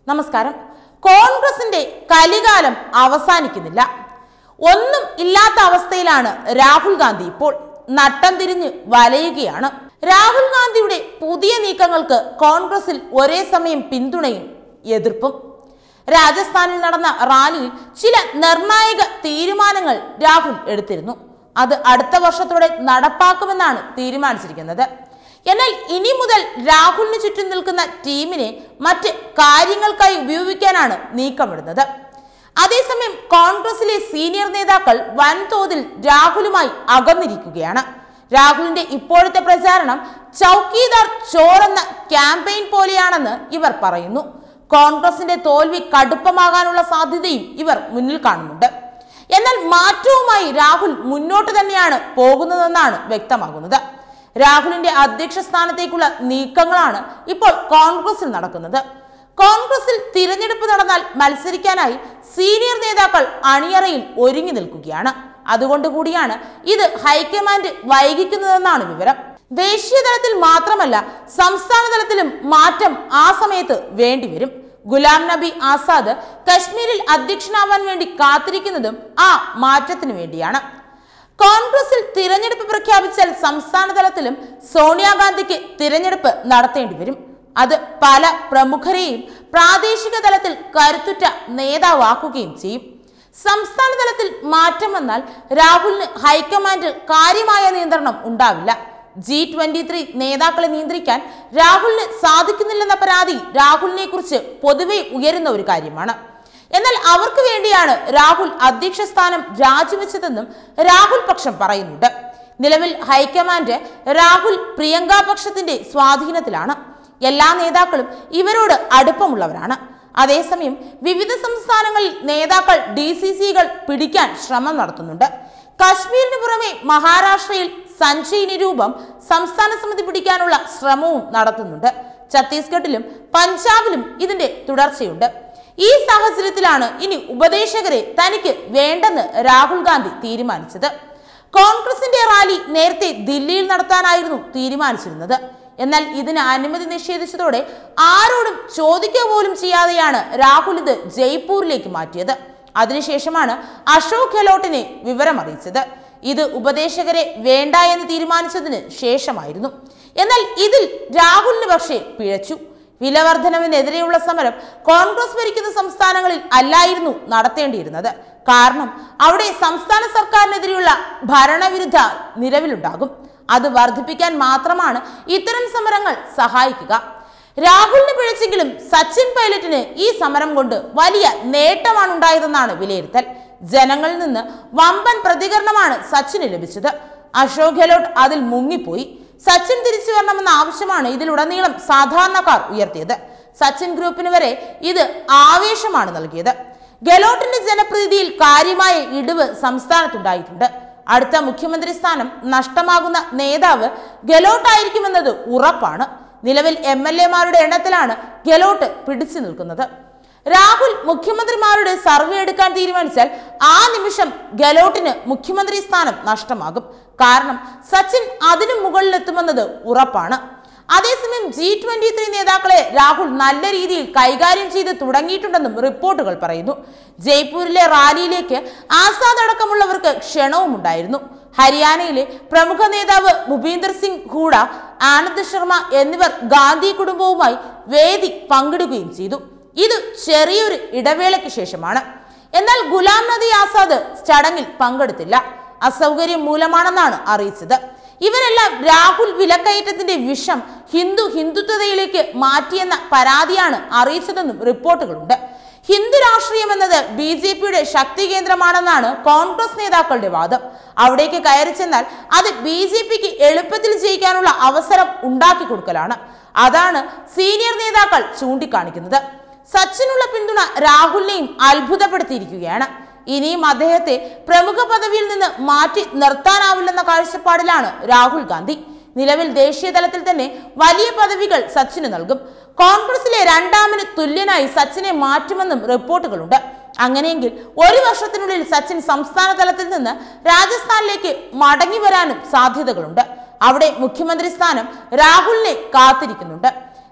നമസ്കാരം കോൺഗ്രസിന്റെ കലികാലം അവസാനിക്കുന്നില്ല ഒന്നും ഇല്ലാത്ത അവസ്ഥയിലാണ് രാഹുൽ ഗാന്ധി ഇപ്പോൾ നട്ടം തിരിഞ്ഞ് വലയുകയാണ് രാഹുൽ ഗാന്ധിയുടെ പുതിയ നീക്കങ്ങൾക്ക് കോൺഗ്രസിൽ ഒരേ സമയം പിന്തുണയും എതിർപ്പും രാജസ്ഥാനിൽ നടന്ന റാലിയിൽ ചില നിർണായക തീരുമാനങ്ങൾ രാഹുൽ എടുത്തിരുന്നു അത് അടുത്ത വർഷത്തോടെ നടപ്പാക്കുമെന്നാണ് തീരുമാനിച്ചിരിക്കുന്നത് എന്നാൽ ഇനി മുതൽ രാഹുലിന് ചുറ്റും നിൽക്കുന്ന ടീമിനെ മറ്റ് കാര്യങ്ങൾക്കായി ഉപയോഗിക്കാനാണ് നീക്കമിടുന്നത് അതേസമയം കോൺഗ്രസിലെ സീനിയർ നേതാക്കൾ വൻതോതിൽ രാഹുലുമായി അകന്നിരിക്കുകയാണ് രാഹുലിന്റെ ഇപ്പോഴത്തെ പ്രചാരണം ചൌക്കീദാർ ചോർ എന്ന ക്യാമ്പയിൻ പോലെയാണെന്ന് ഇവർ പറയുന്നു കോൺഗ്രസിന്റെ തോൽവി കടുപ്പമാകാനുള്ള സാധ്യതയും ഇവർ മുന്നിൽ കാണുന്നുണ്ട് എന്നാൽ മാറ്റവുമായി രാഹുൽ മുന്നോട്ട് തന്നെയാണ് പോകുന്നതെന്നാണ് വ്യക്തമാകുന്നത് രാഹുലിന്റെ അധ്യക്ഷ സ്ഥാനത്തേക്കുള്ള നീക്കങ്ങളാണ് ഇപ്പോൾ കോൺഗ്രസിൽ നടക്കുന്നത് കോൺഗ്രസിൽ തിരഞ്ഞെടുപ്പ് നടന്നാൽ മത്സരിക്കാനായി സീനിയർ നേതാക്കൾ അണിയറയിൽ ഒരുങ്ങി നിൽക്കുകയാണ് അതുകൊണ്ട് കൂടിയാണ് ഇത് ഹൈക്കമാൻഡ് വൈകിക്കുന്നതെന്നാണ് വിവരം ദേശീയ തലത്തിൽ മാത്രമല്ല സംസ്ഥാന തലത്തിലും മാറ്റം ആ സമയത്ത് വേണ്ടിവരും ഗുലാം നബി ആസാദ് കശ്മീരിൽ അധ്യക്ഷനാവാൻ വേണ്ടി കാത്തിരിക്കുന്നതും ആ മാറ്റത്തിന് വേണ്ടിയാണ് കോൺഗ്രസിൽ തിരഞ്ഞെടുപ്പ് പ്രഖ്യാപിച്ചാൽ സംസ്ഥാന തലത്തിലും സോണിയാഗാന്ധിക്ക് തിരഞ്ഞെടുപ്പ് നടത്തേണ്ടി വരും അത് പല പ്രമുഖരെയും പ്രാദേശിക തലത്തിൽ കരുത്തുറ്റ നേതാവാക്കുകയും ചെയ്യും സംസ്ഥാന തലത്തിൽ മാറ്റം വന്നാൽ രാഹുലിന് ഹൈക്കമാൻഡിൽ കാര്യമായ നിയന്ത്രണം ഉണ്ടാവില്ല ജി ട്വന്റി ത്രീ നേതാക്കളെ നിയന്ത്രിക്കാൻ രാഹുലിന് സാധിക്കുന്നില്ലെന്ന പരാതി രാഹുലിനെ കുറിച്ച് പൊതുവെ ഉയരുന്ന ഒരു കാര്യമാണ് എന്നാൽ അവർക്ക് വേണ്ടിയാണ് രാഹുൽ അധ്യക്ഷ സ്ഥാനം രാജിവെച്ചതെന്നും രാഹുൽ പക്ഷം പറയുന്നുണ്ട് നിലവിൽ ഹൈക്കമാൻഡ് രാഹുൽ പ്രിയങ്ക പക്ഷത്തിന്റെ സ്വാധീനത്തിലാണ് എല്ലാ നേതാക്കളും ഇവരോട് അടുപ്പമുള്ളവരാണ് അതേസമയം വിവിധ സംസ്ഥാനങ്ങളിൽ നേതാക്കൾ ഡി സി സികൾ പിടിക്കാൻ ശ്രമം നടത്തുന്നുണ്ട് കശ്മീരിന് പുറമെ മഹാരാഷ്ട്രയിൽ സഞ്ജയ് നിരൂപം സംസ്ഥാന സമിതി പിടിക്കാനുള്ള ശ്രമവും നടത്തുന്നുണ്ട് ഛത്തീസ്ഗഡിലും പഞ്ചാബിലും ഇതിന്റെ തുടർച്ചയുണ്ട് ഈ സാഹചര്യത്തിലാണ് ഇനി ഉപദേശകരെ തനിക്ക് വേണ്ടെന്ന് രാഹുൽ ഗാന്ധി തീരുമാനിച്ചത് കോൺഗ്രസിന്റെ റാലി നേരത്തെ ദില്ലിയിൽ നടത്താനായിരുന്നു തീരുമാനിച്ചിരുന്നത് എന്നാൽ ഇതിന് അനുമതി നിഷേധിച്ചതോടെ ആരോടും ചോദിക്കുക പോലും ചെയ്യാതെയാണ് രാഹുൽ ഇത് ജയ്പൂരിലേക്ക് മാറ്റിയത് അതിനുശേഷമാണ് അശോക് ഗെഹ്ലോട്ടിനെ വിവരം അറിയിച്ചത് ഇത് ഉപദേശകരെ വേണ്ട എന്ന് തീരുമാനിച്ചതിന് ശേഷമായിരുന്നു എന്നാൽ ഇതിൽ രാഹുലിന് പക്ഷേ പിഴച്ചു വിലവർദ്ധനവിനെതിരെയുള്ള സമരം കോൺഗ്രസ് ഭരിക്കുന്ന സംസ്ഥാനങ്ങളിൽ അല്ലായിരുന്നു നടത്തേണ്ടിയിരുന്നത് കാരണം അവിടെ സംസ്ഥാന സർക്കാരിനെതിരെയുള്ള ഭരണവിരുദ്ധ നിലവിലുണ്ടാകും അത് വർദ്ധിപ്പിക്കാൻ മാത്രമാണ് ഇത്തരം സമരങ്ങൾ സഹായിക്കുക രാഹുലിന് പിഴച്ചെങ്കിലും സച്ചിൻ പൈലറ്റിന് ഈ സമരം കൊണ്ട് വലിയ നേട്ടമാണ് ഉണ്ടായതെന്നാണ് വിലയിരുത്തൽ ജനങ്ങളിൽ നിന്ന് വമ്പൻ പ്രതികരണമാണ് സച്ചിന് ലഭിച്ചത് അശോക് ഗെഹ്ലോട്ട് അതിൽ മുങ്ങിപ്പോയി സച്ചിൻ തിരിച്ചു വരണമെന്ന ആവശ്യമാണ് ഇതിലുടനീളം സാധാരണക്കാർ ഉയർത്തിയത് സച്ചിൻ ഗ്രൂപ്പിന് വരെ ഇത് ആവേശമാണ് നൽകിയത് ഗെഹ്ലോട്ടിന്റെ ജനപ്രീതിയിൽ കാര്യമായ ഇടിവ് സംസ്ഥാനത്തുണ്ടായിട്ടുണ്ട് അടുത്ത മുഖ്യമന്ത്രി സ്ഥാനം നഷ്ടമാകുന്ന നേതാവ് ഗെഹ്ലോട്ടായിരിക്കുമെന്നത് ഉറപ്പാണ് നിലവിൽ എം എൽ എമാരുടെ എണ്ണത്തിലാണ് ഗെഹ്ലോട്ട് പിടിച്ചു നിൽക്കുന്നത് രാഹുൽ മുഖ്യമന്ത്രിമാരുടെ സർവേ എടുക്കാൻ തീരുമാനിച്ചാൽ ആ നിമിഷം ഗെഹ്ലോട്ടിന് മുഖ്യമന്ത്രി സ്ഥാനം നഷ്ടമാകും കാരണം സച്ചിൻ അതിനു മുകളിലെത്തുമെന്നത് ഉറപ്പാണ് അതേസമയം ജി ട്വന്റി ത്രീ നേതാക്കളെ രാഹുൽ നല്ല രീതിയിൽ കൈകാര്യം ചെയ്ത് തുടങ്ങിയിട്ടുണ്ടെന്നും റിപ്പോർട്ടുകൾ പറയുന്നു ജയ്പൂരിലെ റാലിയിലേക്ക് ആസാദ് അടക്കമുള്ളവർക്ക് ക്ഷണവും ഉണ്ടായിരുന്നു ഹരിയാനയിലെ പ്രമുഖ നേതാവ് ഭൂപീന്ദർ സിംഗ് ഹൂഡ ആനന്ദ് ശർമ്മ എന്നിവർ ഗാന്ധി കുടുംബവുമായി വേദി പങ്കിടുകയും ചെയ്തു ഇത് ചെറിയൊരു ഇടവേളയ്ക്ക് ശേഷമാണ് എന്നാൽ ഗുലാം നബി ആസാദ് ചടങ്ങിൽ പങ്കെടുത്തില്ല അസൗകര്യം മൂലമാണെന്നാണ് അറിയിച്ചത് ഇവരെല്ലാം രാഹുൽ വിലക്കയറ്റത്തിന്റെ വിഷം ഹിന്ദു ഹിന്ദുത്വതയിലേക്ക് മാറ്റിയെന്ന പരാതിയാണ് അറിയിച്ചതെന്നും റിപ്പോർട്ടുകളുണ്ട് ഹിന്ദു രാഷ്ട്രീയം എന്നത് ബി ജെ പിയുടെ ശക്തി കേന്ദ്രമാണെന്നാണ് കോൺഗ്രസ് നേതാക്കളുടെ വാദം അവിടേക്ക് കയറി ചെന്നാൽ അത് ബി ജെ പിക്ക് എളുപ്പത്തിൽ ജയിക്കാനുള്ള അവസരം ഉണ്ടാക്കി കൊടുക്കലാണ് അതാണ് സീനിയർ നേതാക്കൾ ചൂണ്ടിക്കാണിക്കുന്നത് സച്ചിനുള്ള പിന്തുണ രാഹുലിനെയും അത്ഭുതപ്പെടുത്തിയിരിക്കുകയാണ് ഇനിയും അദ്ദേഹത്തെ പ്രമുഖ പദവിയിൽ നിന്ന് മാറ്റി നിർത്താനാവില്ലെന്ന കാഴ്ചപ്പാടിലാണ് രാഹുൽ ഗാന്ധി നിലവിൽ ദേശീയ തലത്തിൽ തന്നെ വലിയ പദവികൾ സച്ചിന് നൽകും കോൺഗ്രസിലെ രണ്ടാമന് തുല്യനായി സച്ചിനെ മാറ്റുമെന്നും റിപ്പോർട്ടുകളുണ്ട് അങ്ങനെയെങ്കിൽ ഒരു വർഷത്തിനുള്ളിൽ സച്ചിൻ സംസ്ഥാന തലത്തിൽ നിന്ന് രാജസ്ഥാനിലേക്ക് മടങ്ങി വരാനും സാധ്യതകളുണ്ട് അവിടെ മുഖ്യമന്ത്രി സ്ഥാനം രാഹുലിനെ കാത്തിരിക്കുന്നുണ്ട്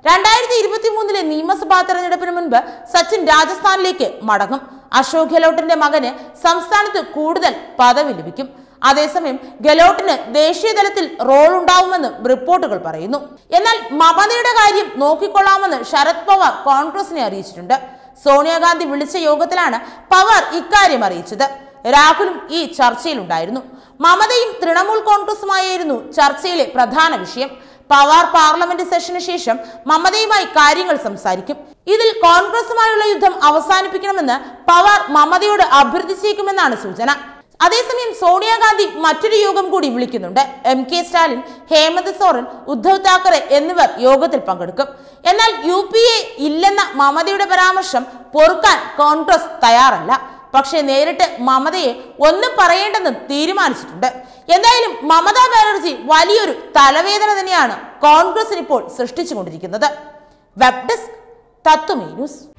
രണ്ടായിരത്തി ഇരുപത്തി മൂന്നിലെ നിയമസഭാ തെരഞ്ഞെടുപ്പിന് മുൻപ് സച്ചിൻ രാജസ്ഥാനിലേക്ക് മടങ്ങും അശോക് ഗെഹ്ലോട്ടിന്റെ മകന് സംസ്ഥാനത്ത് കൂടുതൽ പദവി ലഭിക്കും അതേസമയം ഗെലോട്ടിന് ദേശീയ തലത്തിൽ റോൾ ഉണ്ടാവുമെന്ന് റിപ്പോർട്ടുകൾ പറയുന്നു എന്നാൽ മമതയുടെ കാര്യം നോക്കിക്കൊള്ളാമെന്ന് ശരത് പവാർ കോൺഗ്രസിനെ അറിയിച്ചിട്ടുണ്ട് സോണിയാഗാന്ധി വിളിച്ച യോഗത്തിലാണ് പവാർ ഇക്കാര്യം അറിയിച്ചത് രാഹുലും ഈ ചർച്ചയിലുണ്ടായിരുന്നു മമതയും തൃണമൂൽ കോൺഗ്രസുമായിരുന്നു ചർച്ചയിലെ പ്രധാന വിഷയം പവാർ പാർലമെന്റ് സെഷന് ശേഷം മമതയുമായി കാര്യങ്ങൾ സംസാരിക്കും ഇതിൽ കോൺഗ്രസുമായുള്ള യുദ്ധം അവസാനിപ്പിക്കണമെന്ന് പവാർ മമതയോട് അഭ്യർത്ഥിച്ചേക്കുമെന്നാണ് സൂചന അതേസമയം സോണിയാഗാന്ധി മറ്റൊരു യോഗം കൂടി വിളിക്കുന്നുണ്ട് എം കെ സ്റ്റാലിൻ ഹേമന്ത് സോറൻ ഉദ്ധവ് താക്കറെ എന്നിവർ യോഗത്തിൽ പങ്കെടുക്കും എന്നാൽ യു പി എ ഇല്ലെന്ന മമതയുടെ പരാമർശം പൊറുക്കാൻ കോൺഗ്രസ് തയ്യാറല്ല പക്ഷേ നേരിട്ട് മമതയെ ഒന്നും പറയേണ്ടെന്നും തീരുമാനിച്ചിട്ടുണ്ട് എന്തായാലും മമതാ ബാനർജി വലിയൊരു തലവേദന തന്നെയാണ് കോൺഗ്രസിന് ഇപ്പോൾ സൃഷ്ടിച്ചുകൊണ്ടിരിക്കുന്നത് വെബ് ഡെസ്ക് തത്വമേ ന്യൂസ്